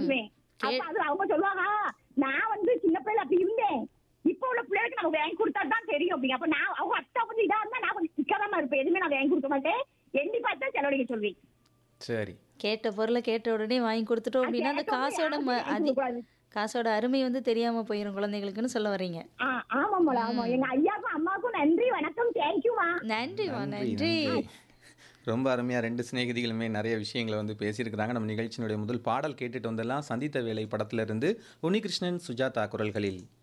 பேசுவேன் அப்ப அது அவங்க சொல்லுவாங்க நான் வந்து சின்ன பிள்ளைல அப்படி இருந்தேன் இப்ப உள்ள பிள்ளைகளுக்கு நம்ம வாங்கி கொடுத்தா தான் தெரியும் அப்படிங்க அப்ப நான் அவங்க அத்தா கொஞ்சம் இதா இருந்தா நான் கொஞ்சம் சிக்கனமா இருப்பேன் எதுவுமே நான் வாங்கி கொடுக்க மாட்டேன் எண்ணி பார்த்தா செலவழிக்க சொல்வேன் சரி கேட்ட பொருளை கேட்ட உடனே வாங்கி கொடுத்துட்டோம் அப்படின்னா அந்த கேட்ட உடனே காசோட ம- யாருக்கும் அதி கொடுக்கக்கூடாது. காசோட அருமை வந்து தெரியாம போயிரும் குழந்தைகளுக்குன்னு சொல்ல வர்றீங்க ஆ, ஆமாம்மா ஆமா எங்க ஐயாக்கும் அம்மாக்கும் நன்றி வணக்கம் தேங்க்யூமா நன்றிமா நன்றி நன்றி நன்றி ரொம்ப அருமையாக ரெண்டு சிநேகிதிகளுமே நிறைய விஷயங்களை வந்து பேசியிருக்கிறாங்க நம்ம நிகழ்ச்சியினுடைய முதல் பாடல் கேட்டுட்டு வந்தெல்லாம் சந்தித்த வேலை படத்துல இருந்து உன்னிகிருஷ்ணன் சுஜாதா குரல்களில்